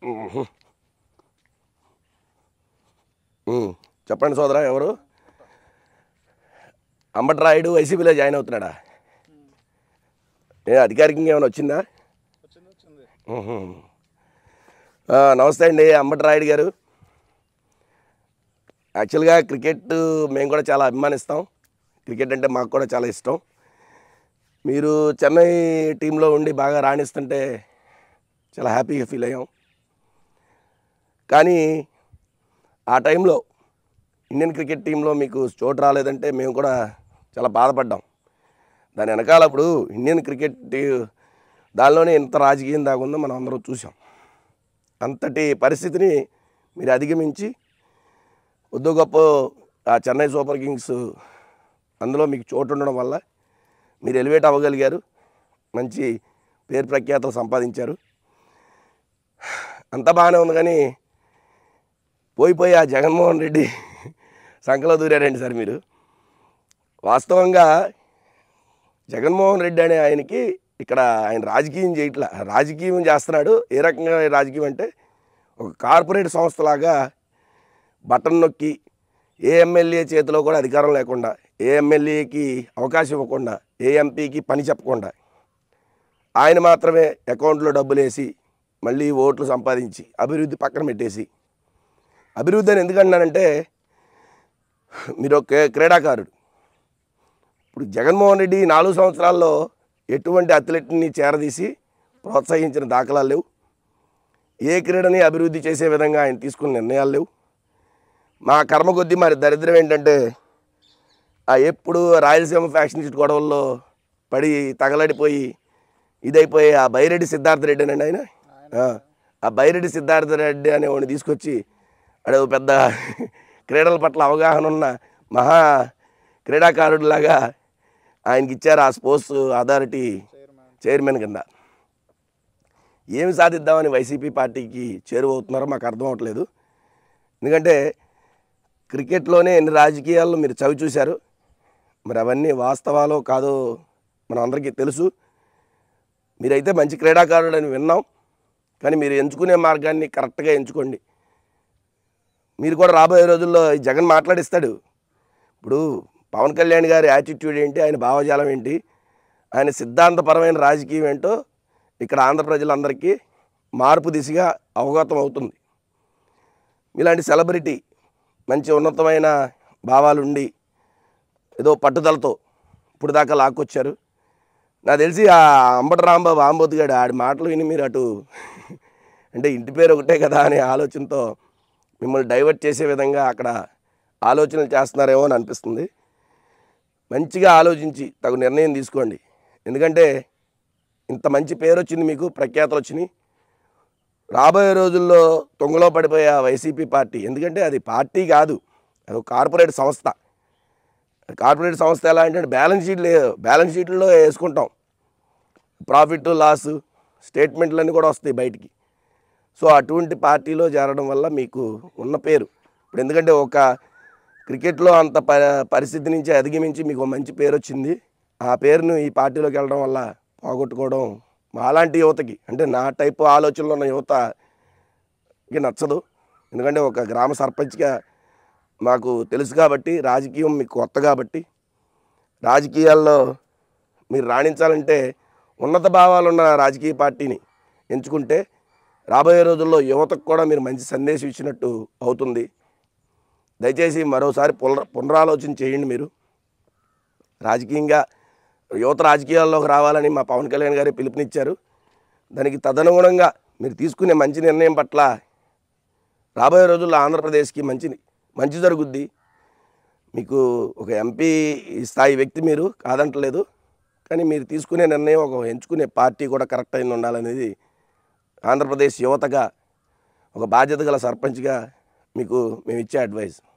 మ్మ్. మ్మ్. చెప్పండి సోదరా ఎవరు అంబట్రాయుడు వైసీపీలో జాయిన్ అవుతున్నాడా ఏ అధికారికంగా ఏమైనా వచ్చిందా వచ్చింది వచ్చింది మ్మ్. ఆ, నమస్తే అండి అంబట్రాయుడు గారు యాక్చువల్గా క్రికెట్ మేము కూడా చాలా అభిమానిస్తాం క్రికెట్ అంటే మాకు కూడా చాలా ఇష్టం మీరు చెన్నై టీంలో ఉండి బాగా రాణిస్తుంటే చాలా హ్యాపీగా ఫీల్ అయ్యాం కానీ ఆ టైంలో ఇండియన్ క్రికెట్ టీంలో మీకు చోటు రాలేదంటే మేము కూడా చాలా బాధపడ్డాం దాని వెనకాల ఇప్పుడు ఇండియన్ క్రికెట్ టీ- దానిలోనే ఎంత రాజకీయం దాగుందో మనం అందరం చూసాం అంతటి పరిస్థితిని మీరు అధిగమించి వద్దు గొప్ప ఆ చెన్నై సూపర్ కింగ్స్ అందులో మీకు చోటు ఉండడం వల్ల మీరు ఎలివేట్ అవ్వగలిగారు మంచి పేరు ప్రఖ్యాతలు సంపాదించారు అంతా బాగానే ఉంది కానీ పోయి పోయి ఆ జగన్మోహన్ రెడ్డి సంఖలో దూరారండి సార్ మీరు వాస్తవంగా జగన్మోహన్ రెడ్డి అనే ఆయనకి ఇక్కడ ఆయన రాజకీయం చేయట్లా రాజకీయం చేస్తున్నాడు ఏ రకంగా రాజకీయం అంటే ఒక కార్పొరేట్ సంస్థలాగా బటన్ నొక్కి ఏ ఎమ్మెల్యే చేతిలో కూడా అధికారం లేకుండా ఏ ఎమ్మెల్యేకి అవకాశం ఇవ్వకుండా ఏ ఎంపీకి పని చెప్పకుండా ఆయన మాత్రమే అకౌంట్లో డబ్బులు వేసి మళ్ళీ ఓట్లు సంపాదించి అభివృద్ధి పక్కన పెట్టేసి అభివృద్ధి అని ఎందుకన్నానంటే మీరు ఒక క్రీడాకారుడు ఇప్పుడు జగన్మోహన్ రెడ్డి ఈ నాలుగు సంవత్సరాల్లో ఎటువంటి అథ్లెట్ని చేరదీసి ప్రోత్సహించిన దాఖలాలు లేవు ఏ క్రీడని అభివృద్ధి చేసే విధంగా ఆయన తీసుకున్న నిర్ణయాలు లేవు మా కర్మ కొద్దీ మరి దరిద్రం ఏంటంటే ఆ ఎప్పుడు రాయలసీమ ఫ్యాక్షనిస్ట్ గొడవల్లో పడి తగలడిపోయి ఇదైపోయి ఆ బైరెడ్డి సిద్ధార్థ రెడ్డి అనండి ఆయన ఆ, ఆ బైరెడ్డి సిద్ధార్థ రెడ్డి అనేవాడిని తీసుకొచ్చి అడే ఓ పెద్ద క్రీడల పట్ల అవగాహన ఉన్న మహా క్రీడాకారుడిలాగా ఆయనకి ఇచ్చారు ఆ స్పోర్ట్స్ అథారిటీ చైర్మన్ చైర్మన్ కింద ఏమి సాధిద్దామని వైసీపీ పార్టీకి చేరువవుతున్నారో మాకు అర్థం అవట్లేదు ఎందుకంటే క్రికెట్లోనే ఎన్ని రాజకీయాల్లో మీరు చవి చూశారు మరి అవన్నీ వాస్తవాలో కాదో మన అందరికీ తెలుసు మీరైతే మంచి క్రీడాకారుడు అని విన్నాం కానీ మీరు ఎంచుకునే మార్గాన్ని కరెక్ట్గా ఎంచుకోండి మీరు కూడా రాబోయే రోజుల్లో ఈ జగన్ మాట్లాడిస్తాడు ఇప్పుడు పవన్ కళ్యాణ్ గారి యాటిట్యూడ్ ఏంటి ఆయన భావజాలం ఏంటి ఆయన సిద్ధాంతపరమైన రాజకీయం ఏంటో ఇక్కడ ఆంధ్ర ప్రజలందరికీ మార్పు దిశగా అవగతం అవుతుంది ఇలాంటి సెలబ్రిటీ మంచి ఉన్నతమైన భావాలుండి ఏదో పట్టుదలతో ఇప్పుడు దాకా లాక్కొచ్చారు నాకు తెలిసి ఆ అంబటి రాంబాబు ఆంబోతు గారు ఆడి మాటలు విని మీరు అటు అంటే ఇంటి పేరు ఒకటే కదా అనే ఆలోచనతో మిమ్మల్ని డైవర్ట్ చేసే విధంగా అక్కడ ఆలోచనలు చేస్తున్నారేమో అని అనిపిస్తుంది మంచిగా ఆలోచించి తగు నిర్ణయం తీసుకోండి ఎందుకంటే ఇంత మంచి పేరు వచ్చింది మీకు ప్రఖ్యాతలు వచ్చినాయి రాబోయే రోజుల్లో తొంగలో పడిపోయే ఆ వైసీపీ పార్టీ ఎందుకంటే అది పార్టీ కాదు అది ఒక కార్పొరేట్ సంస్థ కార్పొరేట్ సంస్థ ఎలా అంటే బ్యాలెన్స్ షీట్లు బ్యాలెన్స్ షీట్లో వేసుకుంటాం ప్రాఫిట్ లాస్ స్టేట్మెంట్లన్నీ కూడా వస్తాయి బయటికి సో అటువంటి పార్టీలో చేరడం వల్ల మీకు ఉన్న పేరు ఇప్పుడు ఎందుకంటే ఒక క్రికెట్లో అంత ప పరిస్థితి నుంచి అధిగమించి మీకు ఒక మంచి పేరు వచ్చింది ఆ పేరును ఈ పార్టీలోకి వెళ్ళడం వల్ల పోగొట్టుకోవడం మాలాంటి యువతకి అంటే నా టైపు ఆలోచనలో ఉన్న యువతకి నచ్చదు ఎందుకంటే ఒక గ్రామ సర్పంచ్గా మాకు తెలుసు కాబట్టి రాజకీయం మీకు కొత్త కాబట్టి రాజకీయాల్లో మీరు రాణించాలంటే ఉన్నత భావాలు ఉన్న రాజకీయ పార్టీని ఎంచుకుంటే రాబోయే రోజుల్లో యువతకు కూడా మీరు మంచి సందేశం ఇచ్చినట్టు అవుతుంది దయచేసి మరోసారి పునర పునరాలోచన చేయండి మీరు రాజకీయంగా యువత రాజకీయాల్లోకి రావాలని మా పవన్ కళ్యాణ్ గారు పిలుపునిచ్చారు దానికి తదనుగుణంగా మీరు తీసుకునే మంచి నిర్ణయం పట్ల రాబోయే రోజుల్లో ఆంధ్రప్రదేశ్కి మంచి మంచి జరుగుద్ది మీకు ఒక ఎంపీ స్థాయి వ్యక్తి మీరు కాదంటలేదు కానీ మీరు తీసుకునే నిర్ణయం ఒక ఎంచుకునే పార్టీ కూడా కరెక్ట్ అయిన ఉండాలనేది ఆంధ్రప్రదేశ్ యువతగా ఒక బాధ్యత గల సర్పంచ్గా మీకు మేము ఇచ్చే అడ్వైస్